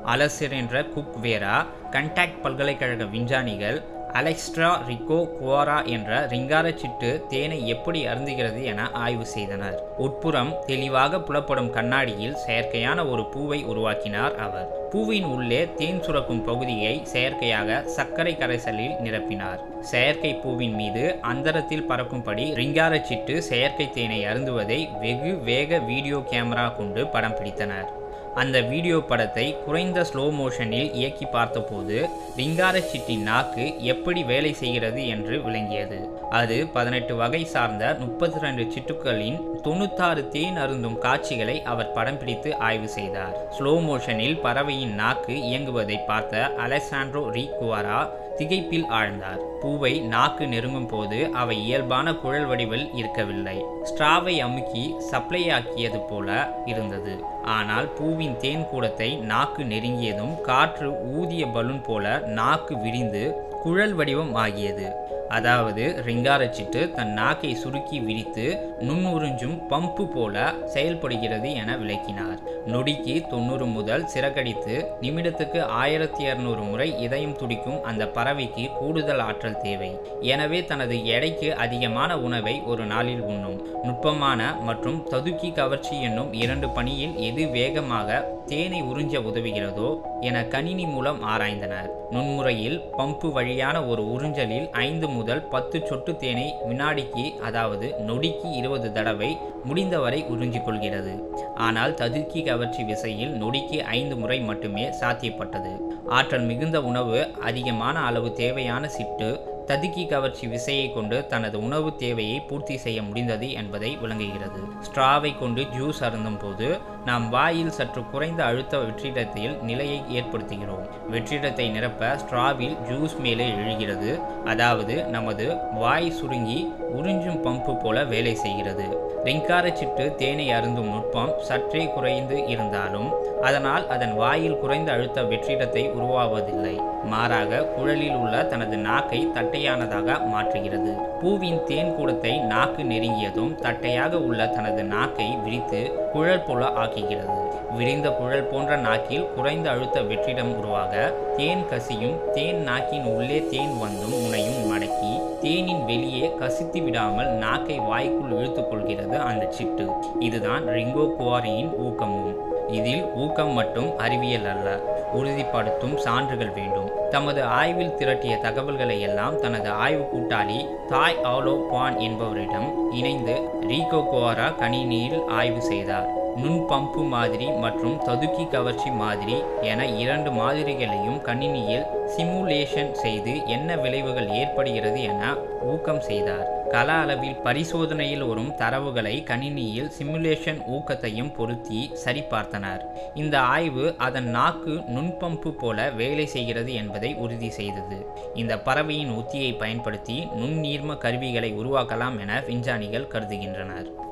அலசிரென்ற குக்வேரா contact பல்கலைக்கழக விஞ்ஞானிகள் அலெக்ஸ்ட்ரா Rico Quora என்ற ரிங்கார சிட்டு தேனை எப்படி அருந்துகிறது என ஆய்வு செய்தனர் உட்புறம் தெளிவாக புலப்படும் கண்ணாடியில் செயற்கையான ஒரு பூவை உருவாக்கினார் அவர் பூவின் உள்ளே தேன் சுரக்கும் பகுதியை செயற்கையாக சர்க்கரை கரைசலில் நிரப்பினார் செயற்கை பூவின் மீது அந்தரத்தில் பறக்கும்படி ரிங்கார சிட்டு செயற்கை தேனை அருந்துவதை வெகு வேக வீடியோ கேமரா கொண்டு படம் பிடித்தனர் அந்த வீடியோ படத்தை குறைந்த ஸ்லோ மோஷனில் இயக்கி பார்த்தபோது ரிங்கார சிட்டின் நாக்கு எப்படி வேலை செய்கிறது என்று விளங்கியது அது பதினெட்டு வகை சார்ந்த முப்பத்தி ரெண்டு சிட்டுக்களின் தொண்ணூத்தாறு தேன் அருந்தும் காட்சிகளை அவர் படம் பிடித்து ஆய்வு செய்தார் ஸ்லோ மோஷனில் பறவையின் நாக்கு இயங்குவதை பார்த்த அலெசாண்ட்ரோ ரி குவாரா திகைப்பில் ஆழ்ந்தார் பூவை நாக்கு நெருங்கும் போது அவை இயல்பான குழல் வடிவில் இருக்கவில்லை ஸ்ட்ராவை அமுக்கி சப்ளை ஆக்கியது போல இருந்தது ஆனால் பூவின் தேன் கூடத்தை நாக்கு நெருங்கியதும் காற்று ஊதிய பலூன் போல நாக்கு விரிந்து குழல் வடிவம் ஆகியது அதாவது ரிங்காரச்சிட்டு தன் நாக்கை சுருக்கி விரித்து நுண்ணுறிஞ்சும் பம்பு போல செயல்படுகிறது என விளக்கினார் நொடிக்கு தொண்ணூறு முதல் சிறகடித்து நிமிடத்துக்கு ஆயிரத்தி இரநூறு முறை இதயம் துடிக்கும் அந்த பறவைக்கு கூடுதல் ஆற்றல் தேவை எனவே தனது எடைக்கு அதிகமான உணவை ஒரு நாளில் உண்ணும் நுட்பமான மற்றும் ததுக்கி கவர்ச்சி என்னும் இரண்டு பணியில் எது வேகமாக தேனை உறிஞ்ச உதவுகிறதோ என கணினி மூலம் ஆராய்ந்தனர் நுண்முறையில் பம்பு வழியான ஒரு உறிஞ்சலில் ஐந்து முதல் பத்து சொட்டு தேனை வினாடிக்கு அதாவது நொடிக்கு இருபது தடவை முடிந்தவரை உறிஞ்சிக் கொள்கிறது ஆனால் ததுக்கி கவர்ச்சி விசையில் நொடிக்கு ஐந்து முறை மட்டுமே சாத்தியப்பட்டது ஆற்றல் மிகுந்த உணவு அதிகமான அளவு தேவையான சிட்டு ததுக்கி கவர்ச்சி விசையை கொண்டு தனது உணவு தேவையை பூர்த்தி செய்ய முடிந்தது என்பதை விளங்குகிறது ஸ்ட்ராவை கொண்டு ஜூஸ் அருந்தும் போது நாம் வாயில் சற்று குறைந்த அழுத்த வெற்றிடத்தில் நிலையை ஏற்படுத்துகிறோம் வெற்றிடத்தை நிரப்ப ஸ்ட்ராவில் ஜூஸ் மேலே எழுகிறது அதாவது நமது வாய் சுருங்கி உறிஞ்சும் பம்பு போல வேலை செய்கிறது ரிங்கார சிட்டு தேனை அருந்தும் நுட்பம் சற்றே குறைந்து இருந்தாலும் அதனால் அதன் வாயில் குறைந்த அழுத்த வெற்றிடத்தை உருவாவதில்லை மாறாக குழலில் உள்ள தனது நாக்கை தட்டையானதாக மாற்றுகிறது பூவின் தேன் கூடத்தை நாக்கு நெருங்கியதும் தட்டையாக உள்ள தனது நாக்கை விரித்து குழல் போல ஆக்குகிறது விரிந்த குழல் போன்ற நாக்கில் குறைந்த அழுத்த வெற்றிடம் உருவாக தேன் கசியும் தேன் நாக்கின் உள்ளே தேன் வந்தும் முனையும் மடக்கி தேனின் வெளியே கசித்து விடாமல் நாக்கை வாய்க்குள் இழுத்துக் கொள்கிறது அந்த சிட்டு இதுதான் ரிங்கோ குவாரியின் ஊக்கமும் இதில் ஊக்கம் மட்டும் அறிவியல் அல்ல உறுதிப்படுத்தும் சான்றுகள் வேண்டும் தமது ஆய்வில் திரட்டிய தகவல்களை எல்லாம் தனது ஆய்வு கூட்டாளி தாய் ஆலோ பான் என்பவரிடம் இணைந்து ரீகோ குவாரா கணினியில் ஆய்வு செய்தார் நுண் பம்பு மாதிரி மற்றும் ததுக்கி கவர்ச்சி மாதிரி என இரண்டு மாதிரிகளையும் கணினியில் சிமுலேஷன் செய்து என்ன விளைவுகள் ஏற்படுகிறது என ஊக்கம் செய்தார் கள அளவில் பரிசோதனையில் வரும் தரவுகளை கணினியில் சிமுலேஷன் ஊக்கத்தையும் பொருத்தி சரிபார்த்தனர் இந்த ஆய்வு அதன் நாக்கு நுண்பம்பு போல வேலை செய்கிறது என்பதை உறுதி செய்தது இந்த பறவையின் உத்தியை பயன்படுத்தி நுண்ணீர்ம கருவிகளை உருவாக்கலாம் என விஞ்ஞானிகள் கருதுகின்றனர்